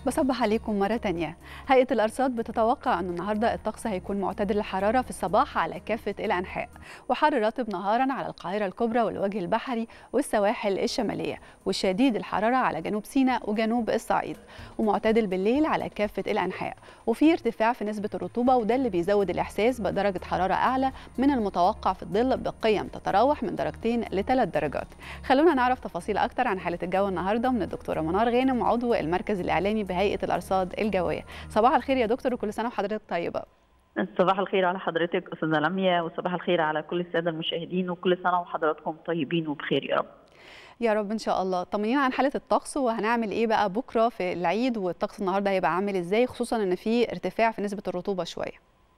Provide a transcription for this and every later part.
بصبح عليكم مرة تانية هيئة الأرصاد بتتوقع أن النهاردة الطقس هيكون معتدل الحرارة في الصباح على كافة الأنحاء وحر رطب نهارا على القاهرة الكبرى والوجه البحري والسواحل الشمالية وشديد الحرارة على جنوب سيناء وجنوب الصعيد ومعتدل بالليل على كافة الأنحاء وفي ارتفاع في نسبة الرطوبة وده اللي بيزود الإحساس بدرجة حرارة أعلى من المتوقع في الظل بقيم تتراوح من درجتين لثلاث درجات خلونا نعرف تفاصيل أكتر عن حالة الجو النهاردة من الدكتورة منار غانم عضو المركز الإعلامي بهيئة الأرصاد الجوية صباح الخير يا دكتور وكل سنة وحضرتك طيبة صباح الخير على حضرتك استاذه لميا وصباح الخير على كل الساده المشاهدين وكل سنه وحضراتكم طيبين وبخير يا رب يا رب ان شاء الله طمنينا عن حاله الطقس وهنعمل ايه بقى بكره في العيد والطقس النهارده هيبقى عامل ازاي خصوصا ان في ارتفاع في نسبه الرطوبه شويه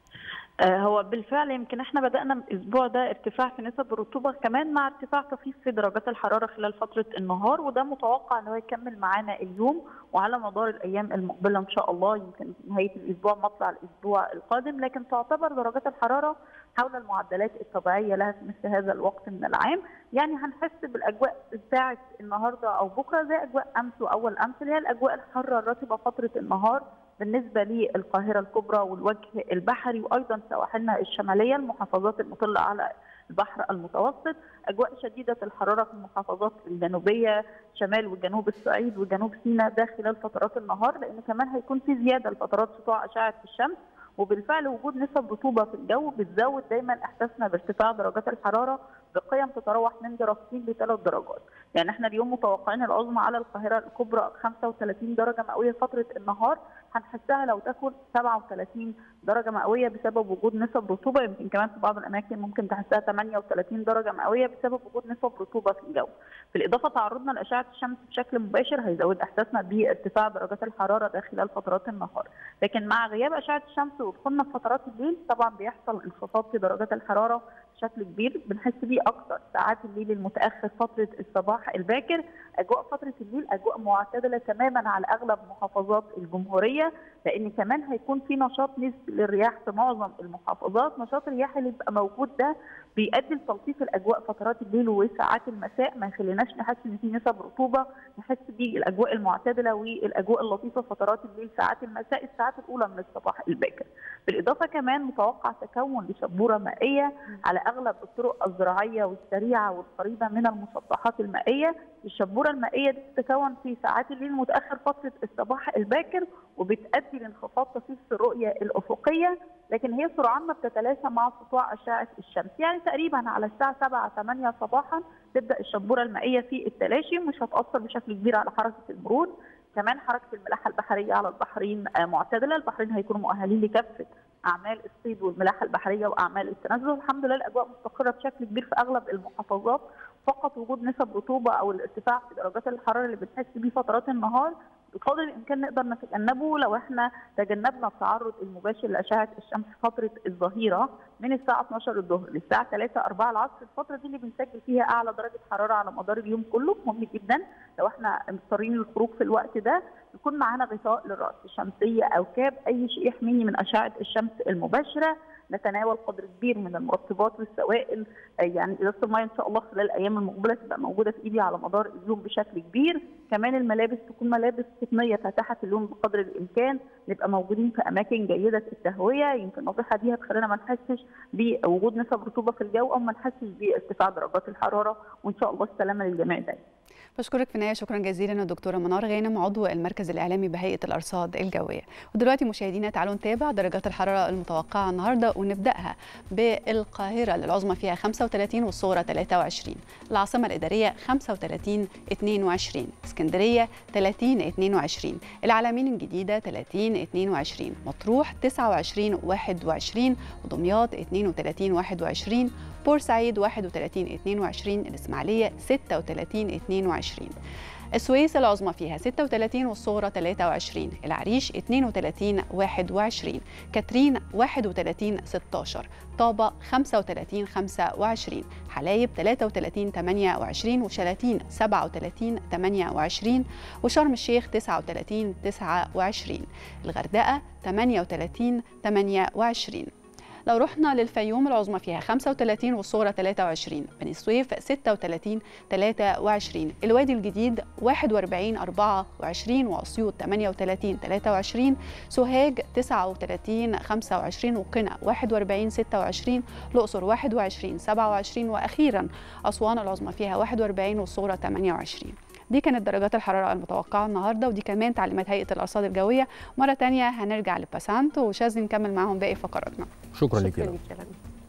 هو بالفعل يمكن احنا بدانا الاسبوع ده ارتفاع في نسب الرطوبه كمان مع ارتفاع طفيف في درجات الحراره خلال فتره النهار وده متوقع ان هو يكمل معانا اليوم وعلى مدار الايام المقبله ان شاء الله يمكن نهايه الاسبوع مطلع الاسبوع القادم لكن تعتبر درجات الحراره حول المعدلات الطبيعيه لها في مثل هذا الوقت من العام يعني هنحس بالاجواء بتاعه النهارده او بكره زي اجواء امس واول امس اللي هي الاجواء الحاره الرطبه فتره النهار بالنسبة للقاهرة الكبرى والوجه البحري وأيضا سواحلنا الشمالية المحافظات المطلة على البحر المتوسط أجواء شديدة الحرارة في المحافظات الجنوبية شمال وجنوب الصعيد وجنوب سيناء ده خلال فترات النهار لأن كمان هيكون في زيادة لفترات سطوع أشعة الشمس وبالفعل وجود نسب رطوبه في الجو بتزود دايما احساسنا بارتفاع درجات الحراره بقيم تتراوح من درجتين لثلاث درجات، يعني احنا اليوم متوقعين العظمى على القاهره الكبرى 35 درجه مئويه فتره النهار هنحسها لو تكن 37 درجه مئويه بسبب وجود نسب رطوبه يمكن كمان في بعض الاماكن ممكن تحسها 38 درجه مئويه بسبب وجود نسب رطوبه في الجو. بالاضافه تعرضنا لاشعه الشمس بشكل مباشر هيزود احساسنا بارتفاع درجات الحراره ده خلال فترات النهار، لكن مع غياب اشعه الشمس ودخولنا في فترات الليل طبعا بيحصل انخفاض في درجات الحراره بشكل كبير بنحس بيه اكثر ساعات الليل المتاخر فتره الصباح الباكر اجواء فتره الليل اجواء معتدله تماما على اغلب محافظات الجمهوريه لان كمان هيكون في نشاط نسبي للرياح في معظم المحافظات نشاط الرياح اللي بيبقى موجود ده بيؤدي لتلطيف الاجواء فترات الليل وساعات المساء ما يخليناش نحس ان في نسب رطوبه نحس بالاجواء المعتدله والاجواء اللطيفه فترات الليل ساعات المساء الساعات الاولى من الصباح الباكر بالاضافه كمان متوقع تكون لشبوره مائيه على اغلب الطرق الزراعيه والسريعه والقريبه من المسطحات المائيه الشبوره المائيه دي بتتكون في ساعات الليل متاخر فتره الصباح الباكر وبتؤدي لانخفاض طفيف في الرؤيه الافقيه لكن هي سرعان ما بتتلاشى مع سطوع اشعه الشمس يعني تقريبا على الساعه 7 8 صباحا تبدا الشبوره المائيه في التلاشي مش هتاثر بشكل كبير على حركه المرور كمان حركه الملاحه البحريه على البحرين معتدله البحرين هيكونوا مؤهلين لكافه اعمال الصيد والملاحه البحريه واعمال التنزل الحمد لله الاجواء مستقره بشكل كبير في اغلب المحافظات فقط وجود نسب رطوبه او الارتفاع في درجات الحراره اللي بنحس بيه فترات النهار بقدر الامكان نقدر نتجنبه لو احنا تجنبنا التعرض المباشر لاشعه الشمس فتره الظهيره من الساعه 12 الظهر للساعه 3 4 العصر الفتره دي اللي بنسجل فيها اعلى درجه حراره على مدار اليوم كله مهم جدا لو احنا مضطرين للخروج في الوقت ده يكون معانا غطاء للراس شمسيه او كاب اي شيء يحميني من اشعه الشمس المباشره نتناول قدر كبير من المرطبات والسوائل يعني ازازه الميه ان شاء الله خلال الايام المقبله تبقى موجوده في ايدي على مدار اليوم بشكل كبير كمان الملابس تكون ملابس قطنيه فاتحه اللون بقدر الامكان نبقى موجودين في اماكن جيده التهويه يمكن النصيحه دي هتخلينا ما نحسش بوجود نسب رطوبه في الجو او ما نحسش بارتفاع درجات الحراره وان شاء الله السلامه للجميع دايما بشكرك في النهايه شكرا جزيلا الدكتوره منار غانم عضو المركز الاعلامي بهيئه الارصاد الجويه ودلوقتي مشاهدينا تعالوا نتابع درجات الحراره المتوقعه النهارده ونبداها بالقاهره العظمى فيها 35 والصغرى 23 العاصمه الاداريه 35 22 اسكندريه 30 22 العلمين الجديده 30 22 مطروح 29 21 ودمياط 32 21 بورسعيد 31 22 الإسماعيلية 36 22 السويس العظمى فيها 36 والصغرى 23 العريش 32 21 كاترين 31 16 طابة 35 25 حلايب 33 28 وشلاتين 37 28 وشرم الشيخ 39 29 الغردقة 38 28 لو رحنا للفيوم العظمى فيها 35 والصغرى 23 بني سويف 36 23 الوادي الجديد 41 24 واسيوط 38 23 سوهاج 39 25 وقنا 41 26 الاقصر 21 27 واخيرا اسوان العظمى فيها 41 والصغرى 28 دي كانت درجات الحرارة المتوقعة النهاردة ودي كمان تعليمات هيئة الأرصاد الجوية مرة تانية هنرجع لباسانت وشاذلي نكمل معاهم باقي فقراتنا شكرا لك شكرا لك